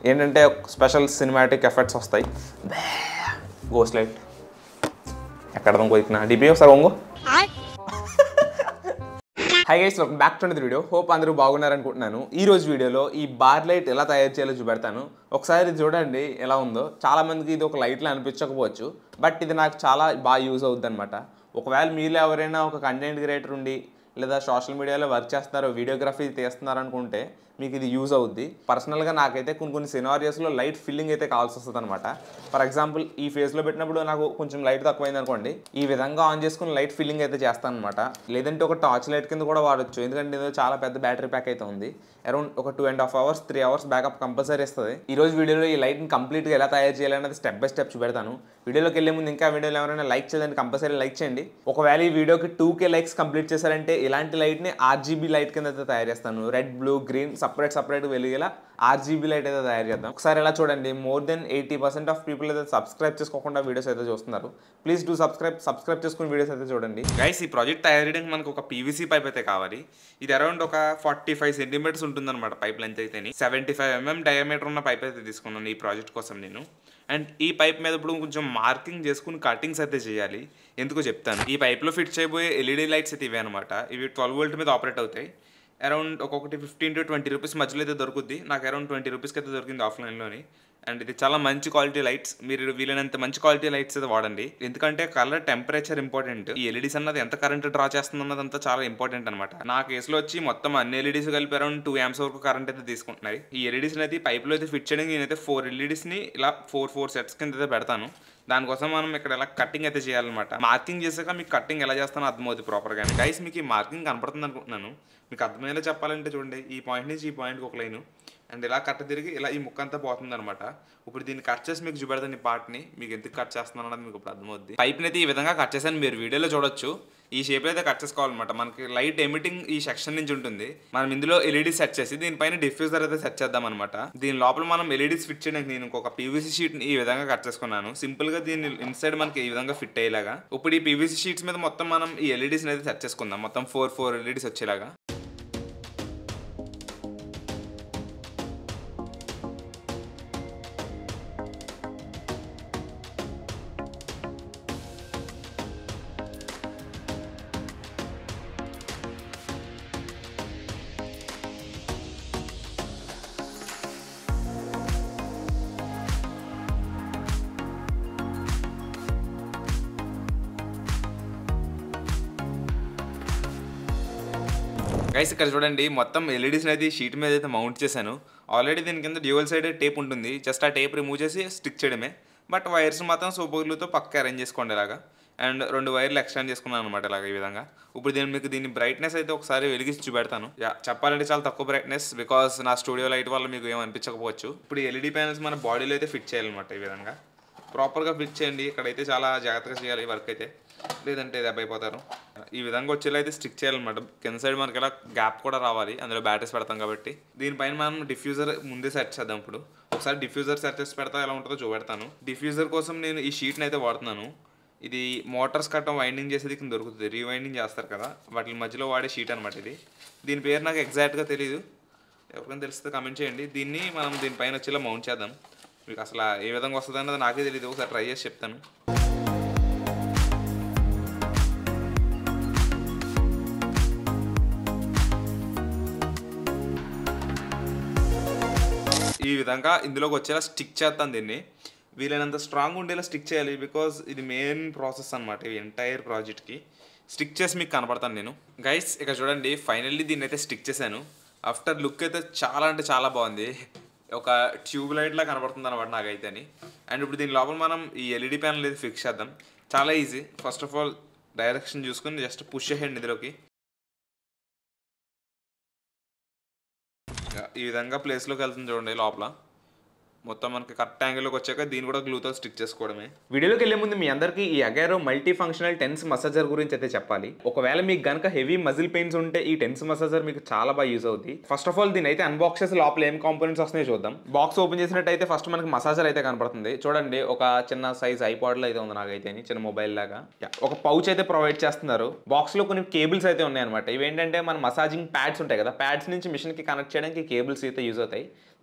ఏంటంటే special cinematic effects వస్తాయి గోస్ లైట్ ఎక్కడ పోయినా డిపి ఒకసారి వంగు hi guys welcome back to video hope అందరూ బాగున్నారనుకుంటున్నాను ఈ రోజు వీడియోలో ఈ బార్ లైట్ ఎలా తయారు చేయాలో చూపెడతాను ఒకసారి ఇది చూడండి ఎలా ఉందో చాలా మందికి ఇది ఒక లైట్లో అనిపించకపోవచ్చు బట్ ఇది నాకు చాలా బాగా యూజ్ అవుద్ది అనమాట ఒకవేళ మీరు ఎవరైనా ఒక కంటెంట్ క్రియేటర్ ఉండి లేదా సోషల్ మీడియాలో వర్క్ చేస్తున్నారో వీడియోగ్రఫీ తీస్తున్నారు అనుకుంటే మీకు ఇది యూజ్ అవుద్ది పర్సనల్గా నాకైతే కొన్ని కొన్ని సినారియోస్లో లైట్ ఫిల్లింగ్ అయితే కావాల్సి వస్తుంది అనమాట ఫర్ ఎగ్జాంపుల్ ఈ ఫేస్లో పెట్టినప్పుడు నాకు కొంచెం లైట్ తక్కువైంది అనుకోండి ఈ విధంగా ఆన్ చేసుకుని లైట్ ఫిల్లింగ్ అయితే చేస్తాను అనమాట లేదంటే ఒక టార్చ్ లైట్ కింద కూడా వాడచ్చు ఎందుకంటే ఇది చాలా పెద్ద బ్యాటరీ ప్యాక్ అయితే ఉంది అరౌండ్ ఒక two and half hours three hours backup compulsory ఇస్తుంది ఈ రోజు వీడియోలో ఈ లైట్ని కంప్లీట్గా ఎలా తయారు చేయాలనేది స్టెప్ బై స్టెప్ చూపెడతాను వీడియోలోకి వెళ్ళే ముందు ఇంకా వీడియోలో ఎవరైనా లైక్ చేయాలని కంపల్సరీ లైక్ చేయండి ఒకవేళ ఈ వీడియోకి టూ కే లైక్స్ కంప్లీట్ చేశారంటే ఇలాంటి లైట్ని ఆర్జీబీ లైట్ కింద అయితే తయారు చేస్తాను red blue green separate separate వెలిగేలా ఆర్జీబీ లైట్ అయితే తయారు చేద్దాం ఒకసారి ఎలా చూడండి more than eighty percent of people అయితే సబ్స్క్రైబ్ చేసుకోకుండా వీడియోస్ అయితే చూస్తున్నారు ప్లీజ్ డూ సబ్స్క్రైబ్ సబ్స్క్రైబ్ చేసుకుని వీడియోస్ అయితే చూడండి గైస్ ఈ ప్రాజెక్ట్ తయారు చేయడానికి మనకు ఒక పీవీసీ పైప్ అయితే కావాలి ఇది అరౌండ్ ఒక ఫార్టీ ఫైవ్ సెంటీమీటర్స్ ఉంటుందన్నమాట పైప్ లెంత్ అయితే సెవెంటీ ఫైవ్ ఎంఎం డయామీటర్ ఉన్న పైప్ అయితే తీసుకున్నాను ఈ ప్రాజెక్ట్ కోసం నేను అండ్ ఈ పైప్ మీద ఇప్పుడు కొంచెం మార్కింగ్ చేసుకుని కటింగ్స్ అయితే చేయాలి ఎందుకో చెప్తాను ఈ పైప్లో ఫిట్ చేయబోయే ఎల్ఈడి లైట్స్ అయితే ఇవే అనమాట ఇవి ట్వెల్వ్ వోల్ట్ మీద ఆపరేట్ అవుతాయి అరౌండ్ ఒక్కొక్కటి ఫిఫ్టీన్ టు ట్వంటీ రూపీస్ మధ్యలో అయితే దొరుకుద్ది నాకు అరౌండ్ ట్వంటీ రూపీస్కి అయితే దొరికింది ఆఫ్లైన్లోని అండ్ ఇది చాలా మంచి క్వాలిటీ లైట్స్ మీరు వీలైనంత మంచి క్వాలిటీ లైట్స్ అయితే వాడండి ఎందుకంటే కలర్ టెంపరేచర్ ఇంపార్టెంట్ ఈ ఎల్ఈడీస్ అన్నది ఎంత కరెంట్ డ్రా చేస్తుంది అన్నదంతా చాలా ఇంపార్టెంట్ అనమాట నా కేసులో వచ్చి మొత్తం అన్ని ఎల్ఈడీస్ కలిపి అరౌండ్ టూ యామ్స్ వరకు కరెంట్ అయితే తీసుకుంటున్నాయి ఈ ఎల్ఈడీస్ అయితే పైప్లో అయితే ఫిట్ చేయడానికి నేనైతే ఫోర్ ఎల్ఈడీస్ని ఇలా ఫోర్ ఫోర్ సెట్స్ కింద అయితే పెడతాను దానికోసం మనం ఇక్కడ ఇలా కటింగ్ అయితే చేయాలన్నమాట మార్కింగ్ చేసాక మీకు కటింగ్ ఎలా చేస్తానో అర్థమవుతుంది ప్రాపర్గా గైస్ మీకు ఈ మార్కింగ్ కనపడుతుంది అనుకుంటున్నాను మీకు అర్థమయ్యేలా చెప్పాలంటే చూడండి ఈ పాయింట్ నుంచి ఈ పాయింట్కి ఒక లైను అండ్ ఇలా కట్ట తిరిగి ఇలా ఈ ముక్క అంతా పోతుంది అనమాట ఇప్పుడు దీన్ని కట్ చేసి మీకు చూపెడతాను ఈ పార్ట్ని మీకు ఎందుకు కట్ చేస్తున్నాను అన్నది మీకు ఇప్పుడు అర్థమవుద్ది పైప్ని అయితే ఈ విధంగా కట్ చేశాను మీరు వీడియోలో చూడొచ్చు ఈ షేప్ అయితే కట్ చేసుకోవాలన్నమాట మనకి లైట్ ఎమిటింగ్ ఈ సెక్షన్ నుంచి ఉంటుంది మనం ఇందులో ఎల్ఈడి సెట్ చేసి దీనిపైన డిఫ్యూజర్ అయితే సెట్ చేద్దాం అనమాట దీని లోపల మనం ఎల్ఈడీస్ ఫిట్ చేయడానికి నేను ఇంకొక పీవీసీ షీట్ ఈ విధంగా కట్ చేసుకున్నాను సింపుల్ గా దీన్ని ఇన్సైడ్ మనకి ఈ విధంగా ఫిట్ అయ్యేలాగా ఇప్పుడు ఈ పీవీసీ షీట్స్ మీద మొత్తం మనం ఈ ఎల్ఈడీస్ అయితే సెట్ చేసుకుందాం మొత్తం ఫోర్ ఫోర్ ఎల్ఈడీస్ వచ్చేలాగా గైస్ ఇక్కడ చూడండి మొత్తం ఎల్ఈడీస్ అయితే షీట్ మీద అయితే మౌంట్ చేశాను ఆల్రెడీ దీని కింద డ్యూయల్ సైడ్ టేప్ ఉంటుంది జస్ట్ ఆ టేప్ రిమూవ్ చేసి స్టిక్ చేయడమే బట్ వైర్స్ మాత్రం సూపర్లతో పక్క అరేంజ్ చేసుకోండి ఇలాగా అండ్ రెండు వైర్లు ఎక్స్టెండ్ చేసుకున్నాను అనమాట ఇలాగ ఈ విధంగా ఇప్పుడు దీని మీకు దీని బ్రైట్నెస్ అయితే ఒకసారి వెలిగించి చూపెడతాను యా చెప్పాలంటే చాలా తక్కువ బ్రైట్నెస్ బికాస్ నా స్టూడియో లైట్ వల్ల మీకు ఏం అనిపించకపోవచ్చు ఇప్పుడు ఎల్ఈడి ప్యానల్స్ మన బాడీలో అయితే ఫిట్ చేయాలన్నమాట ఈ విధంగా ప్రాపర్గా ఫిట్ చేయండి ఇక్కడైతే చాలా జాగ్రత్తగా చేయాలి వర్క్ అయితే లేదంటే దెబ్బ అయిపోతారు ఈ విధంగా వచ్చేలా అయితే స్టిక్ చేయాలన్నమాట కింద సైడ్ మనకి ఇలా గ్యాప్ కూడా రావాలి అందులో బ్యాటరీస్ పెడతాం కాబట్టి దీనిపైన మనం డిఫ్యూజర్ ముందే సెట్ చేద్దాం ఇప్పుడు ఒకసారి డిఫ్యూజర్ సెట్ చేసి పెడతా ఎలా ఉంటుందో చూపెడతాను డిఫ్యూజర్ కోసం నేను ఈ షీట్ని అయితే వాడుతున్నాను ఇది మోటార్స్ కట్టం వైండింగ్ చేసేది కింద దొరుకుతుంది రీవైండింగ్ చేస్తారు కదా వాటి మధ్యలో వాడే షీట్ అనమాట ఇది దీని పేరు నాకు ఎగ్జాక్ట్గా తెలియదు ఎవరికైనా తెలిస్తే కమెంట్ చేయండి దీన్ని మనం దీనిపైన వచ్చేలా మౌంట్ చేద్దాం మీకు అసలు ఏ విధంగా వస్తుంది అన్నది నాకే తెలియదు ఒకసారి ట్రై చేసి చెప్తాను ఈ విధంగా ఇందులోకి వచ్చేలా స్టిక్ చేస్తాను దీన్ని వీలైనంత స్ట్రాంగ్ ఉండేలా స్టిక్ చేయాలి బికాజ్ ఇది మెయిన్ ప్రాసెస్ అనమాట ఈ ఎంటైర్ ప్రాజెక్ట్కి స్టిక్ చేసి మీకు కనపడతాను నేను గైస్ ఇక చూడండి ఫైనల్లీ దీన్ని అయితే స్టిక్ చేశాను ఆఫ్టర్ లుక్ అయితే చాలా అంటే చాలా బాగుంది ఒక ట్యూబ్ లైట్లా కనబడుతుంది అనమాట నాకైతే అని అండ్ ఇప్పుడు దీని లోపల మనం ఈ ఎల్ఈడి ప్యానల్ అయితే ఫిక్స్ చేద్దాం చాలా easy first of all direction చూసుకుని జస్ట్ పుష్ చేయండి ఇందులోకి ఈ విధంగా ప్లేస్లోకి వెళ్తుంది చూడండి లోపల మొత్తం మనకి కరెక్ట్ యాంగిల్లోకి వచ్చాక దీన్ని కూడా గ్లూతో స్టిక్ చేసుకోవడమే వీడియోలోకి వెళ్ళే ముందు మీ అందరికీ ఈ Agaro multi functional TENS massager గురించి అయితే చెప్పాలి ఒకవేళ మీకు గనక హెవీ మజిల్ పెయిన్స్ ఉంటే ఈ టెన్స్ మసాజర్ మీకు చాలా బాగా యూజ్ అవుతుంది ఫస్ట్ ఆఫ్ ఆల్ దీని అయితే అన్బాక్స్ చేసి లోపల ఏం కాంపోనెంట్స్ వస్తున్నాయో చూద్దాం బాక్స్ ఓపెన్ చేసినట్టయితే ఫస్ట్ మనకి మసాజర్ అయితే కనపడుతుంది చూడండి ఒక చిన్న సైజ్ ఐపాడ్లో అయితే ఉంది నాకైతే చిన్న మొబైల్ లాగా Yeah. ఒక పౌచ్ అయితే ప్రొవైడ్ చేస్తున్నారు బాక్స్ లో కొన్ని కేబుల్స్ అయితే ఉన్నాయి అనమాట ఇవేంటంటే మన మసాజింగ్ ప్యాడ్స్ ఉంటాయి కదా ప్యాడ్స్ నుంచి మిషన్ కి కనెక్ట్ చేయడానికి కేబుల్స్ అయితే యూజ్ అవుతాయి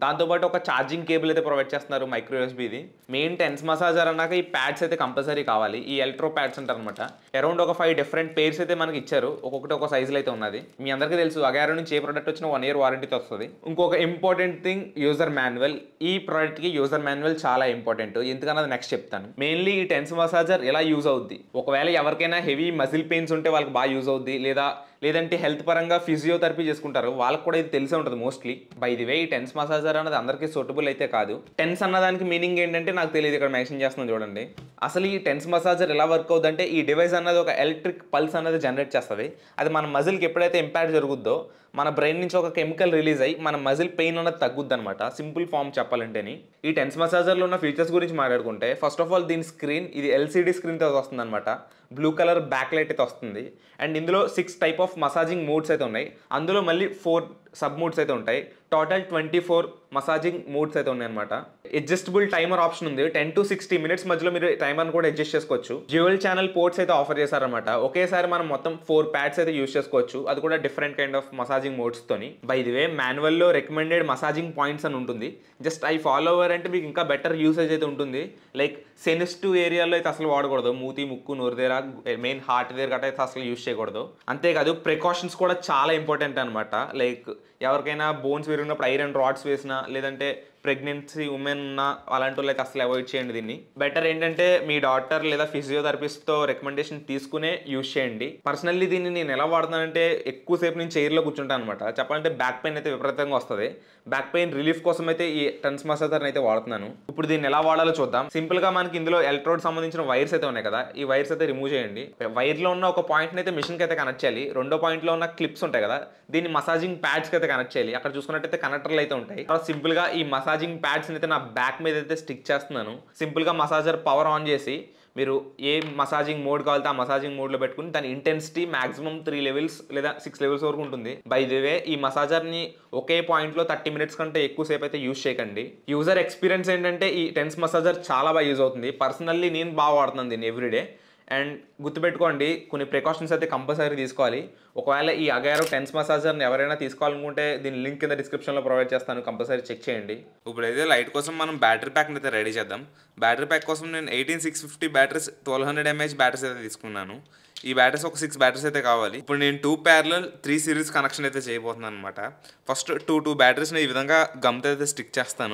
దాంతోపాటు ఒక ఛార్జింగ్ కేబుల్ అయితే ప్రొవైడ్ చేస్తున్నారు మైక్రో యూఎస్బీది మెయిన్ టెన్స్ మసాజర్ అన్నాక ఈ ప్యాడ్స్ అయితే కంపల్సరీ కావాలి ఈ ఎలక్ట్రో ప్యాడ్స్ అంటారు అనమాట అరౌండ్ ఒక ఫైవ్ డిఫరెంట్ పేర్స్ అయితే మనకి ఇచ్చారు ఒక్కొక్కటి ఒక సైజులో అయితే ఉన్నది మీ అందరికీ తెలుసు అగారో నుంచి ఏ ప్రోడక్ట్ వచ్చినా వన్ ఇయర్ వారంటీతో వస్తుంది ఇంకొక ఇంపార్టెంట్ థింగ్ యూజర్ మాన్యువల్ ఈ ప్రోడక్ట్కి యూజర్ మాన్యువల్ చాలా ఇంపార్టెంట్ ఎందుకన్నది నెక్స్ట్ చెప్తాను మెయిన్లీ ఈ టెన్స్ మసాజర్ ఎలా యూజ్ అవుద్ది ఒకవేళ ఎవరికైనా హెవీ మజిల్ పెయిన్స్ ఉంటే వాళ్ళకి బాగా యూజ్ అవుద్ది లేదా లేదంటే హెల్త్ పరంగా ఫిజియోథెరపీ చేసుకుంటారు వాళ్ళకి కూడా ఇది తెలిసే ఉంటుంది మోస్ట్లీ బై ది వే ఈ టెన్స్ మసాజర్ అనేది అందరికీ సూటబుల్ అయితే కాదు టెన్స్ అన్నదానికి మీనింగ్ ఏంటంటే నాకు తెలియదు ఇక్కడ మెన్షన్ చేస్తున్నాను చూడండి అసలు ఈ టెన్స్ మసాజర్ ఎలా వర్క్ అవుతుంది అంటే ఈ డివైస్ అన్నది ఒక ఎలక్ట్రిక్ పల్స్ అనేది జనరేట్ చేస్తుంది అది మన మజిల్కి ఎప్పుడైతే ఇంపాక్ట్ జరుగుద్దో మన బ్రెయిన్ నుంచి ఒక కెమికల్ రిలీజ్ అయ్యి మన మజిల్ పెయిన్ అనేది తగ్గుద్ది అనమాట సింపుల్ ఫామ్ చెప్పాలంటేని ఈ టెన్స్ మసాజర్లో ఉన్న ఫీచర్స్ గురించి మాట్లాడుకుంటే ఫస్ట్ ఆఫ్ ఆల్ దీని స్క్రీన్ ఇది ఎల్సిడి స్క్రీన్తో వస్తుంది అనమాట బ్లూ కలర్ బ్యాక్ లైట్ అయితే వస్తుంది అండ్ ఇందులో six type of massaging modes అయితే ఉన్నాయి అందులో మళ్ళీ ఫోర్ సబ్ మోడ్స్ అయితే ఉంటాయి total twenty four massaging modes అయితే ఉన్నాయి అనమాట అడ్జస్టబుల్ టైమర్ ఆప్షన్ ఉంది టెన్ టు సిక్స్టీ మినిట్స్ మధ్యలో మీరు టైమర్ కూడా అడ్జస్ట్ చేసుకోవచ్చు డ్యూయల్ ఛానల్ పోర్ట్స్ అయితే ఆఫర్ చేశారనమాట ఒకేసారి మనం మొత్తం ఫోర్ ప్యాడ్స్ అయితే యూస్ చేసుకోవచ్చు అది కూడా different kind of massaging modes తోని బై ది వే మాన్యువల్లో రికమెండెడ్ మసాజింగ్ పాయింట్స్ అని ఉంటుంది జస్ట్ ఐ ఫాలో ఓవర్ అంటే మీకు ఇంకా బెటర్ యూసేజ్ అయితే ఉంటుంది లైక్ సెన్సిటివ్ ఏరియాలో అయితే అసలు వాడకూడదు మూతి ముక్కు నోరు దగ్గర మెయిన్ హార్ట్ దగ్గర గట్రా అయితే అసలు యూస్ చేయకూడదు అంతేకాదు ప్రికాషన్స్ కూడా చాలా ఇంపార్టెంట్ అనమాట లైక్ ఎవరికైనా బోన్స్ విరిగినప్పుడు ఐరన్ రాడ్స్ వేసినా లేదంటే ప్రెగ్నెన్సీ ఉమెన్ ఉన్న అలాంటి వాళ్ళు అయితే అసలు అవాయిడ్ చేయండి దీన్ని బెటర్ ఏంటంటే మీ డాక్టర్ లేదా ఫిజియోథెరపిస్ట్తో రికమెండేషన్ తీసుకునే యూస్ చేయండి పర్సనల్లీ దీన్ని నేను ఎలా వాడుతున్నానంటే ఎక్కువసేపు నేను చైర్లో కూర్చుంటాను అనమాట చెప్పాలంటే బ్యాక్ పెయిన్ అయితే విపరీతంగా వస్తుంది బ్యాక్ పెయిన్ రిలీఫ్ కోసం అయితే ఈ టెన్స్ మసాజర్ అయితే వాడుతున్నాను ఇప్పుడు దీన్ని ఎలా వాడాలో చూద్దాం సింపుల్ గా మనకి ఇందులో ఎలక్ట్రోడ్ సంబంధించిన వైర్స్ అయితే ఉన్నాయి కదా ఈ వైర్స్ అయితే రిమూవ్ చేయండి వైర్ లో ఉన్న ఒక పాయింట్ అయితే మిషన్ కి అయితే కనెక్ట్ చేయాలి రెండో పాయింట్ లో ఉన్న క్లిప్స్ ఉంటాయి కదా దీన్ని మసాజింగ్ ప్యాడ్స్ కి అయితే కనెక్ట్ చేయాలి అక్కడ చూసుకున్నట్టయితే కనెక్టర్లు అయితే ఉంటాయి తర్వాత సింపుల్ గా ఈ మసాజింగ్ ప్యాడ్స్ అయితే నా బ్యాక్ మీద అయితే స్టిక్ చేస్తున్నాను సింపుల్ గా మసాజర్ పవర్ ఆన్ చేసి మీరు ఏ మసాజింగ్ మోడ్ కావాలితే ఆ మసాజింగ్ మోడ్లో పెట్టుకుని దాని ఇంటెన్సిటీ మాక్సిమం త్రీ లెవెల్స్ లేదా సిక్స్ లెవెల్స్ వరకు ఉంటుంది బై ది వే ఈ మసాజర్ని ఒకే పాయింట్లో థర్టీ మినిట్స్ కంటే ఎక్కువసేపు అయితే యూజ్ చేయకండి యూజర్ ఎక్స్పీరియన్స్ ఏంటంటే ఈ టెన్స్ మసాజర్ చాలా బాగా యూజ్ అవుతుంది పర్సనల్లీ నేను బాగా వాడుతున్నాను దీన్ని ఎవ్రీడే అండ్ గుర్తుపెట్టుకోండి కొన్ని ప్రికాషన్స్ అయితే కంపల్సరీ తీసుకోవాలి ఒకవేళ ఈ అగారో టెన్స్ మసాజర్ని ఎవరైనా తీసుకోవాలనుకుంటే దీని లింక్ కింద డిస్క్రిప్షన్లో ప్రొవైడ్ చేస్తాను కంపల్సరీ చెక్ చేయండి ఇప్పుడైతే లైట్ కోసం మనం బ్యాటరీ ప్యాక్ని అయితే రెడీ చేద్దాం బ్యాటరీ ప్యాక్ కోసం నేను eighteen six fifty batteries twelve hundred mAh batteries అయితే తీసుకున్నాను ఈ బ్యాటరీస్ ఒక సిక్స్ బ్యాటరీస్ అయితే కావాలి ఇప్పుడు నేను two parallel three series connection అయితే చేయబోతున్నాను అనమాట ఫస్ట్ టూ టూ బ్యాటరీస్ని ఈ విధంగా గమ్తో అయితే స్టిక్ చేస్తాను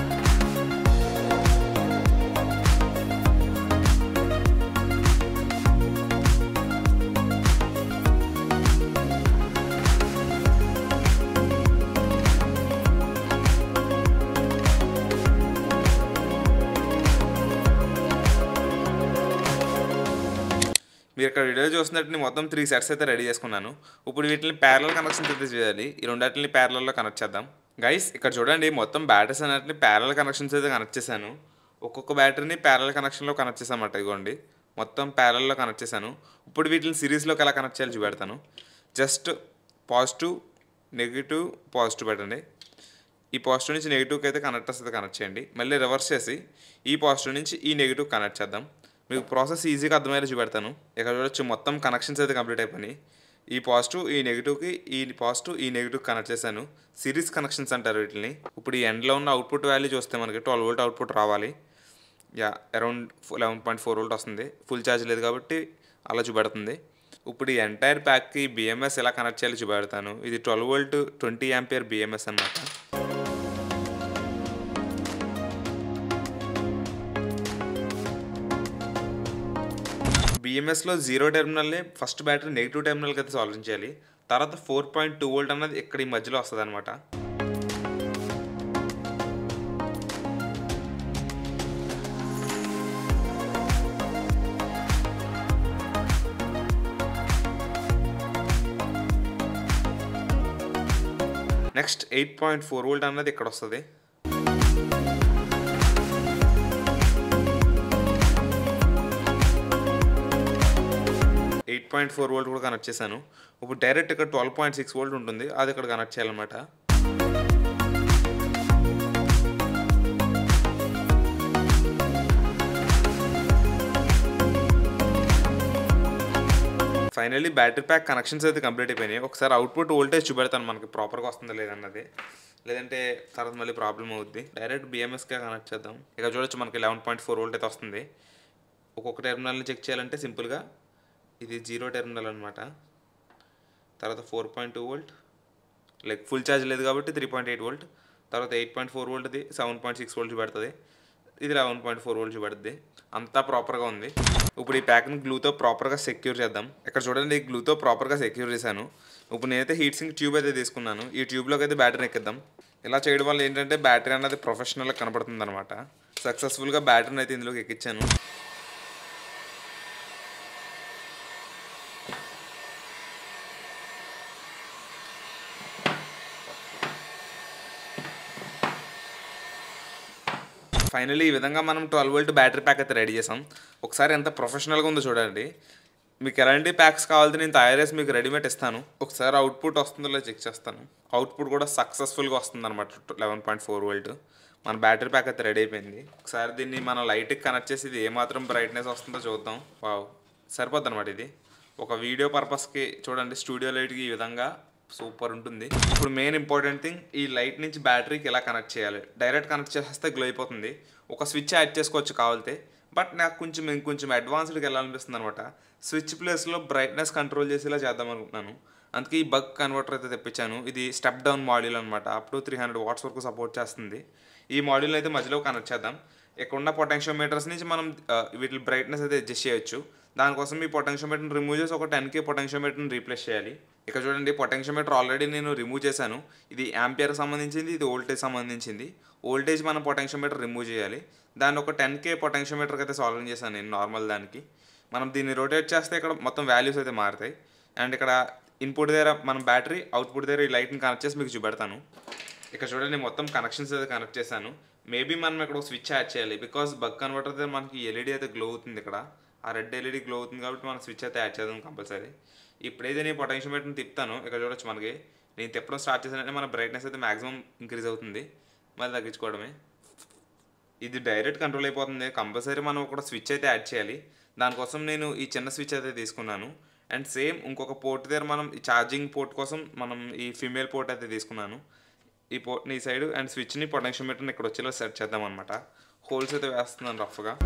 మీరు ఇక్కడ వీడియో చూస్తున్నట్టు నేను మొత్తం త్రీ సెట్స్ అయితే రెడీ చేసుకున్నాను ఇప్పుడు వీటిని ప్యారల్ కనెక్షన్స్ అయితే చేయాలి ఈ రెండింటిని ప్యారలలో కనెక్ట్ చేద్దాం గైస్ ఇక్కడ చూడండి మొత్తం బ్యాటరీస్ అన్నిటిని ప్యారల్ కనెక్షన్స్ అయితే కనెక్ట్ చేశాను ఒక్కొక్క బ్యాటరీని ప్యారల్ కనెక్షన్లో కనెక్ట్ చేసామట ఇదిగోండి మొత్తం ప్యారల్లో కనెక్ట్ చేశాను ఇప్పుడు వీటిని సిరీస్లోకి ఎలా కనెక్ట్ చేయాలి చూపెడతాను జస్ట్ పాజిటివ్ నెగిటివ్ పాజిటివ్ పెట్టండి ఈ పాజిటివ్ నుంచి నెగిటివ్కి అయితే కనెక్టర్స్ అయితే కనెక్ట్ చేయండి మళ్ళీ రివర్స్ చేసి ఈ పాజిటివ్ నుంచి ఈ నెగిటివ్ కనెక్ట్ చేద్దాం మీకు ప్రాసెస్ ఈజీగా అర్థమయ్యేలా చూపెడతాను ఇక్కడ చూడొచ్చు మొత్తం కనెక్షన్స్ అయితే కంప్లీట్ అయిపోయినాయి ఈ పాజిటివ్ ఈ నెగిటివ్కి ఈ పాజిటివ్ ఈ నెగిటివ్ కనెక్ట్ చేశాను సిరీస్ కనెక్షన్స్ అంటారు వీటిని ఇప్పుడు ఈ ఎండ్లో ఉన్న అవుట్పుట్ వాల్యూ చూస్తే మనకి ట్వెల్వ్ వోల్ట్ అవుట్పుట్ రావాలి yeah around eleven point four volt వస్తుంది ఫుల్ ఛార్జ్ లేదు కాబట్టి అలా చూపెడుతుంది ఇప్పుడు ఈ ఎంటైర్ ప్యాక్కి బిఎంఎస్ ఎలా కనెక్ట్ చేయాలో చూపెడతాను ఇది twelve volt twenty ampere BMS అనమాట బిఎంఎస్లో జీరో టెర్మినల్ని ఫస్ట్ బ్యాటరీ నెగిటివ్ టెర్మినల్కి అయితే సాల్వ్ చేయాలి తర్వాత ఫోర్ పాయింట్ టూ వోల్ట్ అన్నది ఇక్కడ ఈ మధ్యలో వస్తుంది అనమాట next eight point four volt అన్నది ఇక్కడ వస్తుంది ఎయిట్ పాయింట్ ఫోర్ వోల్ట్ కూడా కనెక్ట్ చేశాను ఇప్పుడు డైరెక్ట్ ఇక్కడ ట్వెల్వ్ పాయింట్ సిక్స్ వోల్ట్ ఉంటుంది అది ఇక్కడ కనెక్ట్ చేయాలన్నమాట ఫైనల్లీ బ్యాటరీ ప్యాక్ కనెక్షన్స్ అయితే కంప్లీట్ అయిపోయినాయి ఒకసారి అవుట్పుట్ వోల్టేజ్ చూపెడతాను మనకి ప్రాపర్గా వస్తుందా లేదన్నది లేదంటే తర్వాత మళ్ళీ ప్రాబ్లం అవుద్ది డైరెక్ట్ బిఎంఎస్కే కనెక్ట్ చేద్దాం ఇక చూడొచ్చు మనకి లెవెన్ పాయింట్ ఫోర్ వోల్ట్ అయితే వస్తుంది ఒక్కొక్క టెర్మినల్ని చెక్ చేయాలంటే సింపుల్గా ఇది జీరో టెర్మినల్ అనమాట తర్వాత four point two volt like full charge లేదు కాబట్టి త్రీ పాయింట్ ఎయిట్ వోల్ట్ తర్వాత ఎయిట్ పాయింట్ ఫోర్ వోల్ట్ది సెవెన్ పాయింట్ సిక్స్ వోల్ట్ పెడుతుంది ఇది లెవెన్ పాయింట్ ఫోర్ వోల్ట్స్ పడుతుంది అంతా ప్రాపర్గా ఉంది ఇప్పుడు ఈ ప్యాక్ని గ్లూతో ప్రాపర్గా సెక్యూర్ చేద్దాం ఇక్కడ చూడండి ఈ గ్లూతో ప్రాపర్గా సెక్యూర్ చేశాను ఇప్పుడు నేనైతే హీట్ సింక్ ట్యూబ్ అయితే తీసుకున్నాను ఈ ట్యూబ్లోకి అయితే బ్యాటరీ ఎక్కిద్దాం ఇలా చేయడం వల్ల ఏంటంటే బ్యాటరీ అనేది ప్రొఫెషనల్గా కనపడుతుంది అనమాట సక్సెస్ఫుల్గా బ్యాటరీని అయితే ఇందులోకి ఎక్కించాను ఫైనలీ ఈ విధంగా మనం ట్వెల్వ్ వోల్ట్ బ్యాటరీ ప్యాక్ అయితే రెడీ చేసాం ఒకసారి ఎంత ప్రొఫెషనల్గా ఉందో చూడండి మీకు ఎలాంటి ప్యాక్స్ కావాలంటే నేను తయారు చేసి మీకు రెడీమేడ్ ఇస్తాను ఒకసారి అవుట్పుట్ వస్తుందో లేదో చెక్ చేస్తాను అవుట్పుట్ కూడా సక్సెస్ఫుల్గా వస్తుంది అనమాట లెవెన్ పాయింట్ ఫోర్ వోల్ట్ మన బ్యాటరీ ప్యాక్ అయితే రెడీ అయిపోయింది ఒకసారి దీన్ని మన లైట్కి కనెక్ట్ చేసి ఇది ఏమాత్రం బ్రైట్నెస్ వస్తుందో చూద్దాం వావ్ సరిపోద్ది అనమాట ఇది ఒక వీడియో పర్పస్కి చూడండి స్టూడియో లైట్కి ఈ విధంగా సూపర్ ఉంటుంది ఇప్పుడు మెయిన్ ఇంపార్టెంట్ థింగ్ ఈ లైట్ నుంచి బ్యాటరీకి ఎలా కనెక్ట్ చేయాలి డైరెక్ట్ కనెక్ట్ చేస్తే గ్లో అయిపోతుంది ఒక స్విచ్ యాడ్ చేసుకోవచ్చు కావాలితే బట్ నాకు కొంచెం ఇంకొంచెం అడ్వాన్స్డ్కి వెళ్ళాలనిపిస్తుంది అనమాట స్విచ్ ప్లేస్లో బ్రైట్నెస్ కంట్రోల్ చేసేలా చేద్దాం అనుకుంటున్నాను అందుకే ఈ బగ్ కన్వర్టర్ అయితే తెప్పించాను ఇది స్టెప్ డౌన్ మాడ్యూల్ అనమాట up to three hundred watts వరకు సపోర్ట్ చేస్తుంది ఈ మాడ్యూల్ అయితే మధ్యలో కనెక్ట్ చేద్దాం ఇక్కడ ఉన్న పొటెన్షియోమీటర్స్ నుంచి మనం ఆ, వీటి బ్రైట్నెస్ అయితే అడ్జస్ట్ చేయొచ్చు దానికోసం ఈ పొటెన్షియోమీటర్ని రిమూవ్ చేసి ఒక టెన్ కే పొటెన్షియోమీటర్ని రీప్లేస్ చేయాలి ఇక్కడ చూడండి పొటెన్షియోమీటర్ ఆల్రెడీ నేను రిమూవ్ చేశాను ఇది యాంపియర్ సంబంధించింది ఇది వోల్టేజ్ సంబంధించింది వోల్టేజ్ మనం పొటెన్షియోమీటర్ రిమూవ్ చేయాలి దాన్ని ఒక టెన్ కే పొటెన్షియోమీటర్కి అయితే సాల్వ్ చేశాను నేను నార్మల్ దానికి మనం దీన్ని రొటేట్ చేస్తే ఇక్కడ మొత్తం వాల్యూస్ అయితే మారుతాయి అండ్ ఇక్కడ ఇన్పుట్ దగ్గర మనం బ్యాటరీ అవుట్పుట్ దగ్గర ఈ లైట్ని కనెక్ట్ చేసి మీకు చూపెడతాను ఇక్కడ చూడండి మొత్తం కనెక్షన్స్ అయితే కనెక్ట్ చేశాను మేబీ మనం ఇక్కడ స్విచ్ యాడ్ చేయాలి బికాస్ బగ్ కన్వర్టర్ దగ్గర మనకి ఎల్ఈడి అయితే గ్లో అవుతుంది ఇక్కడ ఆ రెడ్ ఎల్ఈడి గ్లో అవుతుంది కాబట్టి మనం స్విచ్ అయితే యాడ్ చేద్దాం కంపల్సరీ ఇప్పుడైతే నేను పొటెన్షియోమీటర్ని తిప్పుతాను ఇక్కడ చూడొచ్చు మనకి నేను తిప్పడం స్టార్ట్ చేశానంటే మన బ్రైట్నెస్ అయితే మాక్సిమం ఇంక్రీజ్ అవుతుంది మళ్ళీ తగ్గించుకోవడమే ఇది డైరెక్ట్ కంట్రోల్ అయిపోతుంది కంపల్సరీ మనం ఒక స్విచ్ అయితే యాడ్ చేయాలి దానికోసం నేను ఈ చిన్న స్విచ్ అయితే తీసుకున్నాను అండ్ సేమ్ ఇంకొక పోర్ట్ దగ్గర మనం ఈ ఛార్జింగ్ పోర్ట్ కోసం మనం ఈ ఫీమేల్ పోర్ట్ అయితే తీసుకున్నాను ఈ పోర్ట్ని ఈ సైడ్ అండ్ స్విచ్ని పొటెన్షియోమీటర్ని ఇక్కడ వచ్చేలా సెట్ చేద్దాం అనమాట హోల్స్ అయితే వేస్తున్నాను రఫ్గా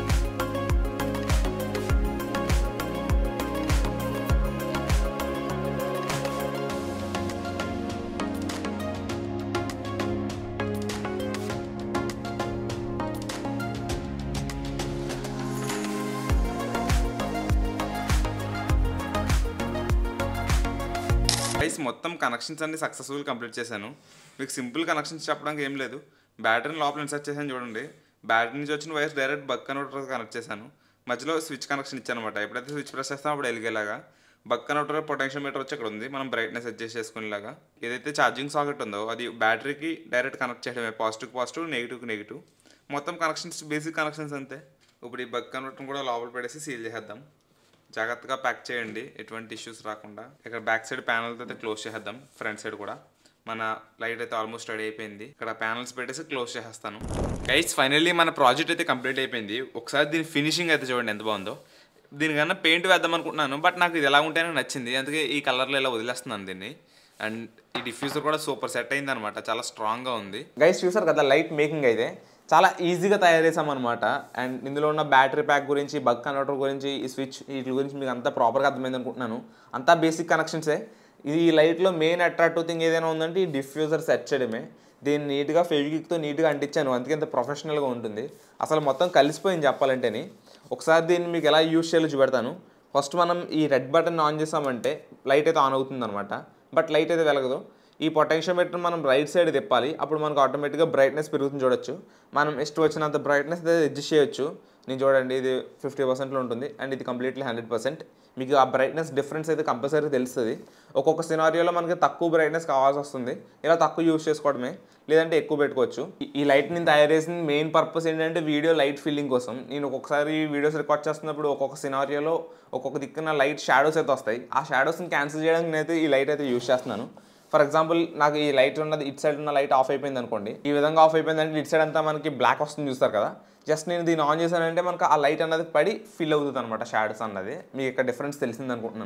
గైస్ మొత్తం కనెక్షన్స్ అన్ని సక్సెస్ఫుల్ కంప్లీట్ చేశాను మీకు సింపుల్ కనెక్షన్స్ చెప్పడానికి ఏం లేదు బ్యాటరీని లోపల ఇన్సర్ట్ చేశాను చూడండి బ్యాటరీ నుంచి వచ్చిన wires direct buck converter connect చేశాను మధ్యలో స్విచ్ కనెక్షన్ ఇచ్చాను అనమాట ఎప్పుడైతే స్విచ్ ప్రెస్ చేస్తామో అప్పుడు వెలిగేలాగా బగ్ కన్వర్టర్ పొటెన్షియోమీటర్ వచ్చి ఇక్కడ ఉంది మనం బ్రైట్నెస్ అడ్జస్ట్ చేసుకునేలాగా ఏదైతే ఛార్జింగ్ సాకెట్ ఉందో అది బ్యాటరీకి డైరెక్ట్ కనెక్ట్ చేయడమే పాజిటివ్ పాజిటివ్ నెగిటివ్ నెగిటివ్ మొత్తం కనెక్షన్స్ బేసిక్ కనెక్షన్స్ అంతే ఇప్పుడు ఈ బగ్ కన్వర్టర్ కూడా లోపల పెడేసి సీల్ చేసేద్దాం జాగ్రత్తగా ప్యాక్ చేయండి ఎటువంటి ఇష్యూస్ రాకుండా ఇక్కడ బ్యాక్ సైడ్ ప్యానల్తో అయితే క్లోజ్ చేసేద్దాం ఫ్రంట్ సైడ్ కూడా మన లైట్ అయితే ఆల్మోస్ట్ రెడీ అయిపోయింది ఇక్కడ ప్యానల్స్ పెట్టేసి క్లోజ్ చేసేస్తాను గైస్ ఫైనల్లీ మన ప్రాజెక్ట్ అయితే కంప్లీట్ అయిపోయింది ఒకసారి దీని ఫినిషింగ్ అయితే చూడండి ఎంత బాగుందో దీనికన్నా పెయింట్ వేద్దాం అనుకుంటున్నాను బట్ నాకు ఇది ఎలా ఉంటేనే నచ్చింది అందుకే ఈ కలర్లో ఇలా వదిలేస్తున్నాను దీన్ని అండ్ ఈ డిఫ్యూజర్ కూడా సూపర్ సెట్ అయింది అనమాట చాలా స్ట్రాంగ్గా ఉంది గైస్ చూసారు కదా లైట్ మేకింగ్ అయితే చాలా ఈజీగా తయారు చేసామన్నమాట అండ్ ఇందులో ఉన్న బ్యాటరీ ప్యాక్ గురించి బగ్ కన్వర్టర్ గురించి ఈ స్విచ్ వీటి గురించి మీకు అంతా ప్రాపర్గా అర్థమైంది అనుకుంటున్నాను అంతా బేసిక్ కనెక్షన్సే ఇది ఈ లైట్లో మెయిన్ అట్రాక్టివ్ థింగ్ ఏదైనా ఉందంటే ఈ డిఫ్యూజర్ సెట్ చేయడమే దీన్ని నీట్గా ఫెవికిక్తో నీట్గా అంటించాను అందుకే ఇంత ప్రొఫెషనల్గా ఉంటుంది అసలు మొత్తం కలిసిపోయింది చెప్పాలంటేని ఒకసారి దీన్ని మీకు ఎలా యూజ్ చేయాలో చూపెడతాను ఫస్ట్ మనం ఈ రెడ్ బటన్ ఆన్ చేసామంటే లైట్ అయితే ఆన్ అవుతుంది అనమాట బట్ లైట్ అయితే వెలగదు ఈ పొటెన్షియోమీటర్ మనం రైట్ సైడ్ తిప్పాలి అప్పుడు మనకు ఆటోమేటిక్గా బ్రైట్నెస్ పెరుగుతుంది చూడొచ్చు మనం ఇష్టం వచ్చినంత బ్రైట్నెస్ అయితే అడ్జస్ట్ చేయొచ్చు నేను చూడండి ఇది ఫిఫ్టీ పర్సెంట్లో ఉంటుంది అండ్ ఇది కంప్లీట్లీ హండ్రెడ్ పర్సెంట్ మీకు ఆ బ్రైట్నెస్ డిఫరెన్స్ అయితే కంపల్సరీ తెలుస్తుంది ఒక్కొక్క సినారియోలో మనకి తక్కువ బ్రైట్నెస్ కావాల్సి వస్తుంది ఇలా తక్కువ యూస్ చేసుకోవడమే లేదంటే ఎక్కువ పెట్టుకోవచ్చు ఈ- ఈ లైట్ నేను తయారు చేసిన మెయిన్ పర్పస్ ఏంటంటే వీడియో లైట్ ఫీలింగ్ కోసం నేను ఒక్కొక్కసారి వీడియోస్ రికార్డ్ చేస్తున్నప్పుడు ఒక్కొక్క సినారియోలో ఒక్కొక్క దిక్కున లైట్ షాడోస్ అయితే వస్తాయి ఆ షాడోస్ని క్యాన్సిల్ చేయడానికి నేనైతే ఈ లైట్ అయితే యూస్ చేస్తున్నాను ఫర్ ఎగ్జాంపుల్ నాకు ఈ లైట్ ఉన్నది ఇటు సైడ్ ఉన్న లైట్ ఆఫ్ అయిపోయింది అనుకోండి ఈ విధంగా ఆఫ్ అయిపోయిందంటే ఇటు సైడ్ అంతా మనకి బ్లాక్ వస్తుంది చూస్తారు కదా జస్ట్ నేను దీన్ని ఆన్ చేశానంటే మనకు ఆ లైట్ అన్నది పడి ఫిల్ అవుతుంది అనమాట షాడోస్ అన్నది మీకు ఇక్కడ డిఫరెన్స్ తెలిసింది అనుకుంటున్నాను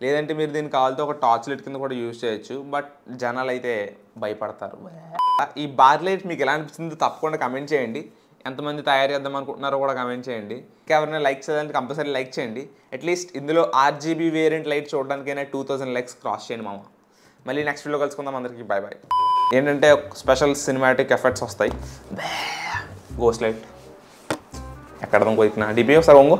లేదంటే మీరు దీన్ని కావాలితే ఒక టార్చ్ లైట్ కింద కూడా యూజ్ చేయొచ్చు బట్ జనాలు అయితే భయపడతారు ఈ బార్ లైట్ మీకు ఎలా అనిపిస్తుందో తప్పకుండా కమెంట్ చేయండి ఎంతమంది తయారు చేద్దాం అనుకుంటున్నారో కూడా కమెంట్ చేయండి ఇంకా ఎవరైనా లైక్ చేయాలంటే కంపల్సరీ లైక్ చేయండి అట్లీస్ట్ ఇందులో ఆర్జీబీ వేరియంట్ లైట్ చూడడానికైనా టూ థౌసండ్ లైక్స్ క్రాస్ చేయండి మామ మళ్ళీ నెక్స్ట్ వీడియో కలుసుకుందాం అందరికీ బాయ్ బాయ్ ఏంటంటే స్పెషల్ సినిమాటిక్ ఎఫెక్ట్స్ వస్తాయి గోస్ లైట్ ఎక్కడ కొయికినా డిపి ఒకసారి వంగు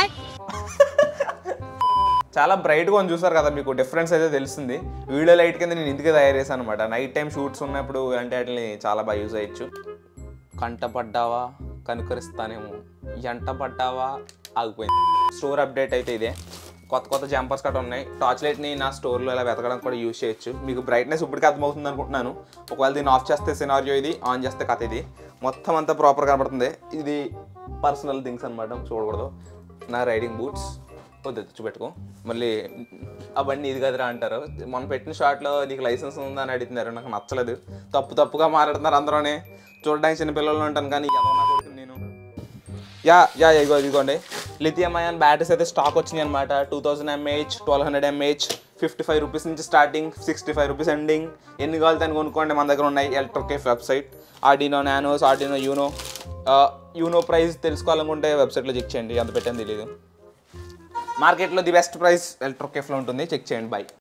చాలా బ్రైట్గా ఉంది చూసారు కదా మీకు డిఫరెన్స్ అయితే తెలుస్తుంది వీడియో లైట్ కింద నేను ఇందుకే తయారు చేశాను అనమాట నైట్ టైం షూట్స్ ఉన్నప్పుడు అంటే వాటిని చాలా బాగా యూజ్ అయ్యచ్చు కంట పడ్డావా కనుకరిస్తానేమో ఎంట పడ్డావా ఆగిపోయింది స్టోర్ అప్డేట్ అయితే ఇదే కొత్త కొత్త జంపర్స్ కట్ట ఉన్నాయి టార్చ్ లైట్ని నా స్టోర్లో ఇలా వెతకడం కూడా యూజ్ చేయొచ్చు మీకు బ్రైట్నెస్ ఇప్పటికీ అర్థమవుతుంది అనుకుంటున్నాను ఒకవేళ దీన్ని ఆఫ్ చేస్తే సినారియో ఇది ఆన్ చేస్తే కథ ఇది మొత్తం అంతా ప్రాపర్ కనబడుతుంది ఇది పర్సనల్ థింగ్స్ అనమాట చూడకూడదు నా రైడింగ్ బూట్స్ వద్దు చూపెట్టుకో మళ్ళీ అవన్నీ ఇది కదరా అంటారు మొన్న పెట్టిన షాట్లో నీకు లైసెన్స్ ఉందా అని అడుగుతున్నారు నాకు నచ్చలేదు తప్పు తప్పుగా మాట్లాడుతున్నారు అందరూనే చూడడానికి చిన్న పిల్లలు ఉంటాను కానీ ఎవరు నా కొడుకుని నేను యా యా ఇగో ఇదిగోండి లిథియం అయాన్ బ్యాటరీస్ అయితే స్టాక్ వచ్చినాయి అనమాట two thousand mAh twelve hundred mAh fifty five rupees నుంచి starting sixty five rupees ending ఎన్ని కావాలి అని కొనుక్కోండి మన దగ్గర ఉన్నాయి electric website Arduino nanos Arduino Uno Uno price తెలుసుకోవాలనుకుంటే వెబ్సైట్లో చెక్ చేయండి ఎంత పెట్టని తెలియదు మార్కెట్లో ది బెస్ట్ ప్రైస్ ఎలక్ట్రిక్ కేఫ్లో ఉంటుంది చెక్ చేయండి బై